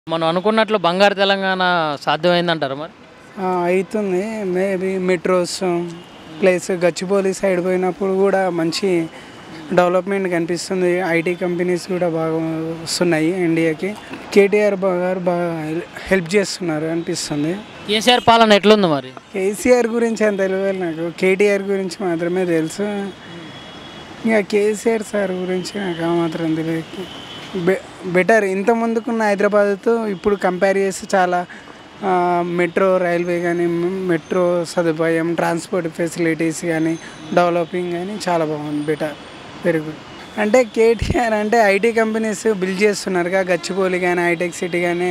మనం అనుకున్నట్లు బంగారు తెలంగాణ సాధ్యమైందంటారు మరి ఆ, అవుతుంది maybe metros place Gachibowli side పోయినప్పుడు కూడా మంచి డెవలప్మెంట్ కనిపిస్తుంది ఐటీ కంపెనీస్ కూడా బాగా వస్తున్నాయి ఇండియాకి కేటీఆర్ గారు బాగా హెల్ప్ చేస్తున్నారు అనిపిస్తుంది కేసీఆర్ పాలన ఎట్లుంది మరి కేసీఆర్ గురించి అంత తెలియదు నాకు కేటీఆర్ గురించి మాత్రమే తెలుసు ఇంకా కేసీఆర్ సార్ గురించి నాకు ఆ మాత్రం తెలియదు బె బెటర్ ఇంత ముందుకున్న హైదరాబాద్తో ఇప్పుడు కంపేర్ చేస్తే చాలా ఆ, మెట్రో రైల్వే కానీ మెట్రో సదుపాయం ట్రాన్స్పోర్ట్ ఫెసిలిటీస్ కానీ డెవలపింగ్ కానీ చాలా బాగుంది బెటర్ వెరీ గుడ్ అంటే కేటీఆర్ అంటే ఐటీ కంపెనీస్ బిల్డ్ చేస్తున్నారుగా గచ్చిబౌలి కానీ హైటెక్ సిటీ కానీ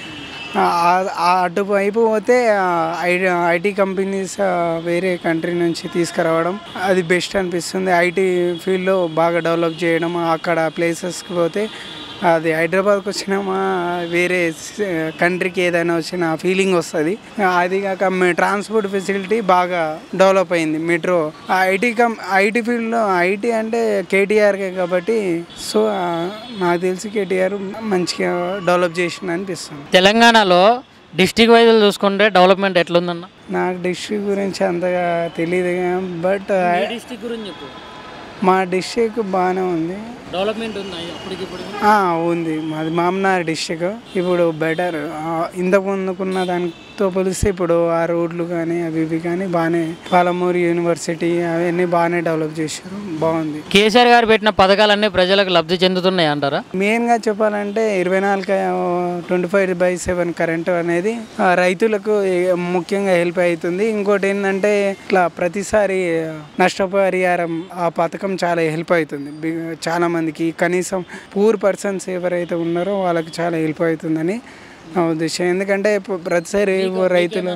ఆ- ఆ అటువైపు పోతే ఐ- ఐటీ కంపెనీస్ ఆ, వేరే కంట్రీ నుంచి తీసుకురావడం అది బెస్ట్ అనిపిస్తుంది ఐటీ ఫీల్డ్లో బాగా డెవలప్ చేయడం అక్కడ ప్లేసెస్కి పోతే అది హైదరాబాద్కి వచ్చిన మా వేరే కంట్రీకి ఏదైనా వచ్చిన ఫీలింగ్ వస్తుంది అది కాక ట్రాన్స్పోర్ట్ ఫెసిలిటీ బాగా డెవలప్ అయింది మెట్రో ఐటీ కం ఐటీ ఫీల్డ్లో ఐటీ అంటే కేటీఆర్కే కాబట్టి సో ఆ, నాకు తెలిసి కేటీఆర్ మంచిగా డెవలప్ చేసింది అనిపిస్తుంది తెలంగాణలో డిస్టిక్ వైజ్ చూసుకుంటే డెవలప్మెంట్ ఎట్లుందన్న నాకు డిస్ట్రిక్ట్ గురించి అంతగా తెలియదు బట్ డిస్టిక్ గురించి చెప్పు మా డిస్ట్రిక్ట్ బాగానే ఉంది డెవలప్మెంట్ ఉంది అప్పటికిప్పుడు ఆ, ఉంది మాది మామనార్ డిస్ట్రిక్ట్ ఇప్పుడు బెటర్ ఇంతకు ముందుకున్న దానితో పోలిస్తే ఇప్పుడు ఆ రోడ్లు కానీ అవి ఇవి కానీ బాగానే పాలమూరు యూనివర్సిటీ అవన్నీ బాగానే డెవలప్ చేశారు బాగుంది కేసీఆర్ గారు పెట్టిన పథకాలన్నీ ప్రజలకు లబ్ధి చెందుతున్నాయి అంటారా మెయిన్గా చెప్పాలంటే ఇరవై నాలుగు twenty five by seven current అనేది ఆ, రైతులకు ఏ- ముఖ్యంగా హెల్ప్ అవుతుంది ఇంకోటి ఏంటంటే ఇట్లా ప్రతిసారి నష్టపరిహారం ఆ పథకం చాలా హెల్ప్ అవుతుంది బి- చాలా మందికి కనీసం పూర్ పర్సన్స్ ఎవరైతే ఉన్నారో వాళ్ళకి చాలా హెల్ప్ అవుతుందని నా ఉద్దేశం ఎందుకంటే ఇప్పుడు ప్రతిసారి రైతులు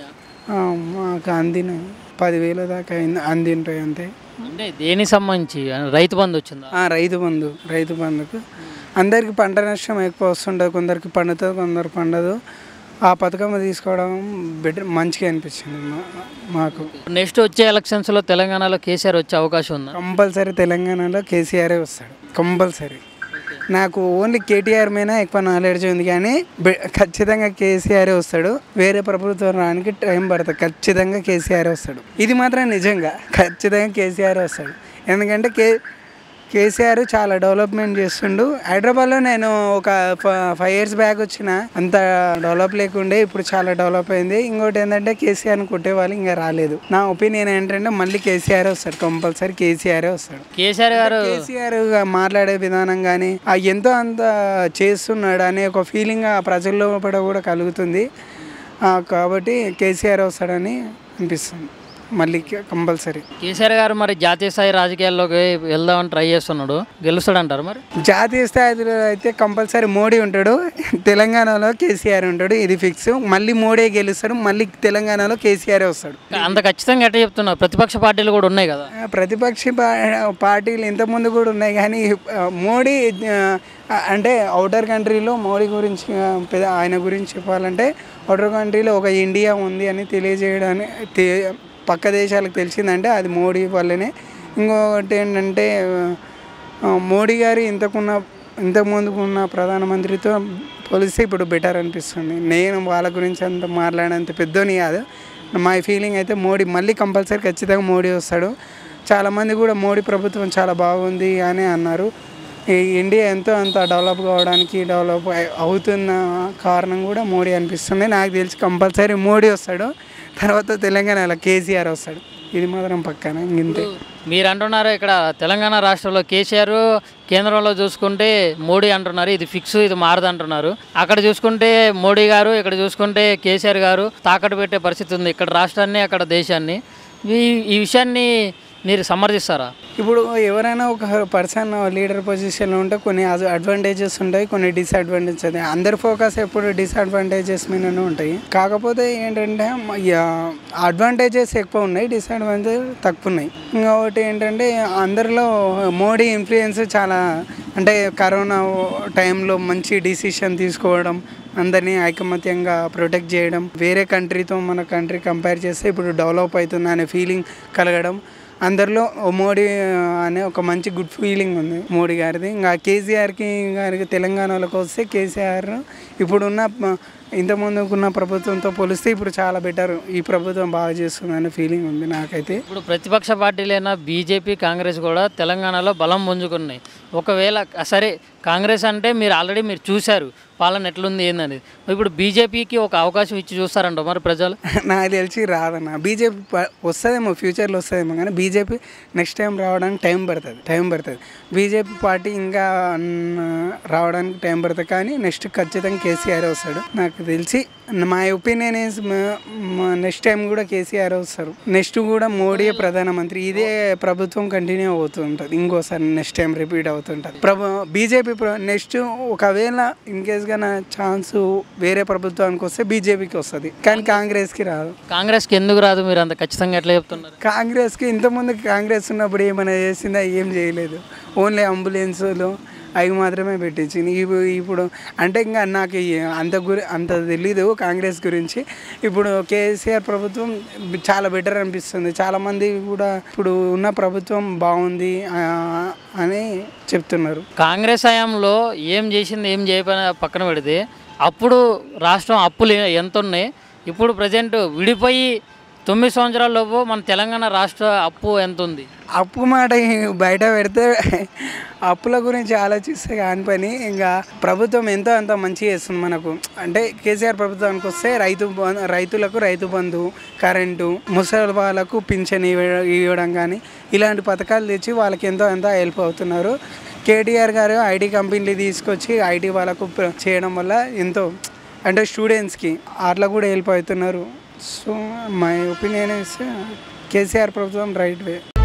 ఆ, మాకు అందిన పదివేల దాకా అయింది- అందింటాయి అంతే అంటే దేనికి సంబంధించి రైతు బంధు వచ్చిందా ఆ, రైతు బంధు రైతు బంధుకు అందరికి పంట నష్టం ఎక్కువ వస్తుంటుంది కొందరికి పండుతుంది కొందరు పండదు ఆ పథకం తీసుకోవడం బెటర్ మంచిగా అనిపించింది మా- మాకు నెక్స్ట్ వచ్చే ఎలక్షన్స్లో తెలంగాణలో కేసీఆర్ వచ్చే అవకాశం ఉందా కంపల్సరీ తెలంగాణలో కేసీఆరే వస్తాడు కంపల్సరీ నాకు ఓన్లీ కేటీఆర్ మీద ఎక్కువ నాలెడ్జ్ ఉంది కానీ బె- ఖచ్చితంగా కేసీఆర్ వస్తాడు వేరే ప్రభుత్వం రానికి టైం పడుతుంది ఖచ్చితంగా కేసీఆర్ వస్తాడు ఇది మాత్రం నిజంగా ఖచ్చితంగా కేసీఆర్ వస్తాడు ఎందుకంటే కే కేసీఆర్ చాలా డెవలప్మెంట్ చేస్తుండు హైదరాబాద్లో నేను ఒక ఫైవ్ ఇయర్స్ బ్యాక్ వచ్చిన అంత డెవలప్ లేకుండే ఇప్పుడు చాలా డెవలప్ అయింది ఇంకోటి ఏంటంటే కేసీఆర్ని కొట్టేవాళ్ళు ఇంకా రాలేదు నా ఒపీనియన్ ఏంటంటే మళ్ళీ కేసీఆర్ వస్తాడు కంపల్సరీ కేసీఆర్ వస్తాడు కేసీఆర్ గారు కేసీఆర్ గా మాట్లాడే విధానం కానీ ఆ ఎంతో అంత చేస్తున్నాడు అనే ఒక ఫీలింగ్ ఆ ప్రజల్లో కూడా కూడా కలుగుతుంది ఆ, కాబట్టి కేసీఆర్ వస్తాడని అనిపిస్తుంది మళ్ళీ కంపల్సరీ కేసీఆర్ గారు మరి జాతీయ స్థాయి రాజకీయాల్లోకి వెళ్దామని ట్రై చేస్తున్నాడు గెలుస్తాడంటారు మరి జాతీయ స్థాయిలో అయితే కంపల్సరీ మోడీ ఉంటాడు తెలంగాణలో కేసీఆర్ ఉంటాడు ఇది ఫిక్స్ మళ్ళీ మోడీ గెలుస్తాడు మళ్ళీ తెలంగాణలో కేసీఆర్ వస్తాడు అంత ఖచ్చితంగా ఎట్లా చెప్తున్నారు ప్రతిపక్ష పార్టీలు కూడా ఉన్నాయి కదా ఆ, ప్రతిపక్ష పా- పార్టీలు ఇంతకుముందు కూడా ఉన్నాయి కానీ ఆ, మోడీ ఆ, అంటే అవుటర్ కంట్రీలో మోడీ గురించి ఆ, పెద్ద- ఆయన గురించి చెప్పాలంటే అవుటర్ కంట్రీలో ఒక ఇండియా ఉంది అని తెలియజేయడానికి తె- పక్క దేశాలకు తెలిసిందంటే అది మోడీ వల్లనే ఇంకొకటి ఏంటంటే ఆ, మోడీ గారు ఇంతకున్న ఇంతకుముందుకు ఉన్న ప్రధానమంత్రితో పోలిస్తే ఇప్పుడు బెటర్ అనిపిస్తుంది నేను వాళ్ళ గురించి అంత మాట్లాడేంత పెద్దోని కాదు మా ఫీలింగ్ అయితే మోడీ మళ్ళీ కంపల్సరీ ఖచ్చితంగా మోడీ వస్తాడు చాలామంది కూడా మోడీ ప్రభుత్వం చాలా బాగుంది అని అన్నారు ఈ ఇండియా ఎంతో అంత డెవలప్ కావడానికి డెవలప్ అయి- అవుతున్న కారణం కూడా మోడీ అనిపిస్తుంది నాకు తెలిసి కంపల్సరీ మోడీ వస్తాడు తర్వాత తెలంగాణలో కేసీఆర్ వస్తాడు ఇది మాత్రం పక్కన ఇంతే మీరు అంటున్నారు ఇక్కడ తెలంగాణ రాష్ట్రంలో కేసీఆర్ కేంద్రంలో చూసుకుంటే మోడీ అంటున్నారు ఇది ఫిక్స్ ఇది మారదు అంటున్నారు అక్కడ చూసుకుంటే మోడీ గారు ఇక్కడ చూసుకుంటే కేసీఆర్ గారు తాకట్టు పెట్టే పరిస్థితి ఉంది ఇక్కడ రాష్ట్రాన్ని అక్కడ దేశాన్ని ఈ ఈ విషయాన్ని మీరు సమర్థిస్తారా ఇప్పుడు ఎవరైనా ఒక పర్సన్ లీడర్ పొజిషన్లో ఉంటే కొన్ని అడ్వాంటేజెస్ ఉంటాయి కొన్ని డిసడ్వాంటేజెస్ ఉంటాయి అందరి ఫోకస్ ఎప్పుడు డిసడ్వాంటేజెస్ మీదనే ఉంటాయి కాకపోతే ఏంటంటే అడ్వాంటేజెస్ ఎక్కువ ఉన్నాయి డిసడ్వాంటేజ్ తక్కువ ఉన్నాయి ఇంకొకటి ఏంటంటే అందరిలో మోడీ ఇన్ఫ్లుయెన్స్ చాలా అంటే కరోనా టైంలో మంచి డిసిషన్ తీసుకోవడం అందరినీ ఐకమత్యంగా ప్రొటెక్ట్ చేయడం వేరే కంట్రీతో మన కంట్రీ కంపేర్ చేస్తే ఇప్పుడు డెవలప్ అవుతుంది అనే ఫీలింగ్ కలగడం అందరిలో ఓ మోడీ అనే ఒక మంచి గుడ్ ఫీలింగ్ ఉంది మోడీ గారిది ఇంకా కేసీఆర్కి గారికి తెలంగాణలోకి వస్తే కేసీఆర్ ఇప్పుడున్న ప- ఇంతకుముందుకున్న ప్రభుత్వంతో పోలిస్తే ఇప్పుడు చాలా బెటర్ ఈ ప్రభుత్వం బాగా చేస్తుందనే ఫీలింగ్ ఉంది నాకైతే ఇప్పుడు ప్రతిపక్ష పార్టీలైన బీజేపీ కాంగ్రెస్ కూడా తెలంగాణలో బలం పుంజుకున్నాయి ఒకవేళ సరే కాంగ్రెస్ అంటే మీరు ఆల్రెడీ మీరు చూశారు పాలన ఎట్లుంది ఏందనేది ఇప్పుడు బీజేపీకి ఒక అవకాశం ఇచ్చి చూస్తారంట మరి ప్రజలు నాకు తెలిసి రాదన్న బీజేపీ ప- వస్తుందేమో ఫ్యూచర్లో వస్తుందేమో కానీ బీజేపీ నెక్స్ట్ టైం రావడానికి టైం పడుతుంది టైం పడుతుంది బీజేపీ పార్టీ ఇంకా న్- రావడానికి టైం పడుతుంది కానీ నెక్స్ట్ ఖచ్చితంగా కేసీఆర్ వస్తాడు నాకు తెలిసి మా ఒపీనియన్ ఈజ్ నెక్స్ట్ టైం కూడా కేసీఆర్ వస్తారు నెక్స్ట్ కూడా మోడీ ప్రధానమంత్రి ఇదే ప్రభుత్వం కంటిన్యూ అవుతుంటుంది ఇంకోసారి నెక్స్ట్ టైం రిపీట్ అవుతుంటుంది ప్రభు బీజేపీ నెక్స్ట్ ఒకవేళ ఇన్ కేస్గా నా ఛాన్స్ వేరే ప్రభుత్వానికి వస్తే బీజేపీకి వస్తుంది కానీ కాంగ్రెస్కి రాదు కాంగ్రెస్కి ఎందుకు రాదు మీరు అంత ఖచ్చితంగా ఎట్లా చెప్తున్నారు కాంగ్రెస్కి ఇంతకుముందు కాంగ్రెస్ ఉన్నప్పుడు ఏమైనా చేసిందా ఏం చేయలేదు ఓన్లీ అంబులెన్సులు అవి మాత్రమే పెట్టించింది ఇప్పుడు ఇప్పుడు అంటే ఇంకా నాకు ఈ అంత గురి అంత తెలీదు కాంగ్రెస్ గురించి ఇప్పుడు కేసీఆర్ ప్రభుత్వం చాలా బెటర్ అనిపిస్తుంది చాలామంది కూడా ఇప్పుడు ఉన్న ప్రభుత్వం బాగుంది ఆ, అని చెప్తున్నారు కాంగ్రెస్ హయాంలో ఏం చేసింది ఏం చేయకపోయినా పక్కన పెడితే అప్పుడు రాష్ట్రం అప్పులు ఎంత ఉన్నాయి ఇప్పుడు ప్రజెంట్ విడిపోయి తొమ్మిది సంవత్సరాల లోపు మన తెలంగాణ రాష్ట్ర అప్పు ఎంత ఉంది అప్పు మాట బయట పెడితే అప్పుల గురించి ఆలోచిస్తే కాని పని ఇంకా ప్రభుత్వం ఎంతో అంత మంచి చేస్తుంది మనకు అంటే కేసీఆర్ ప్రభుత్వానికి వస్తే రైతు బ- రైతులకు రైతు బంధు కరెంటు ముసలి వాళ్ళకు పింఛన్ ఇవ్వ- ఇవ్వడం కానీ ఇలాంటి పథకాలు తెచ్చి వాళ్ళకి ఎంతో అంత హెల్ప్ అవుతున్నారు కేటీఆర్ గారు ఐటీ కంపెనీలు తీసుకొచ్చి ఐటీ వాళ్ళకు ప్ర- చేయడం వల్ల ఎంతో అంటే స్టూడెంట్స్కి అట్లా కూడా హెల్ప్ అవుతున్నారు so my opinion is KCR ప్రభుత్వం రైట్ వే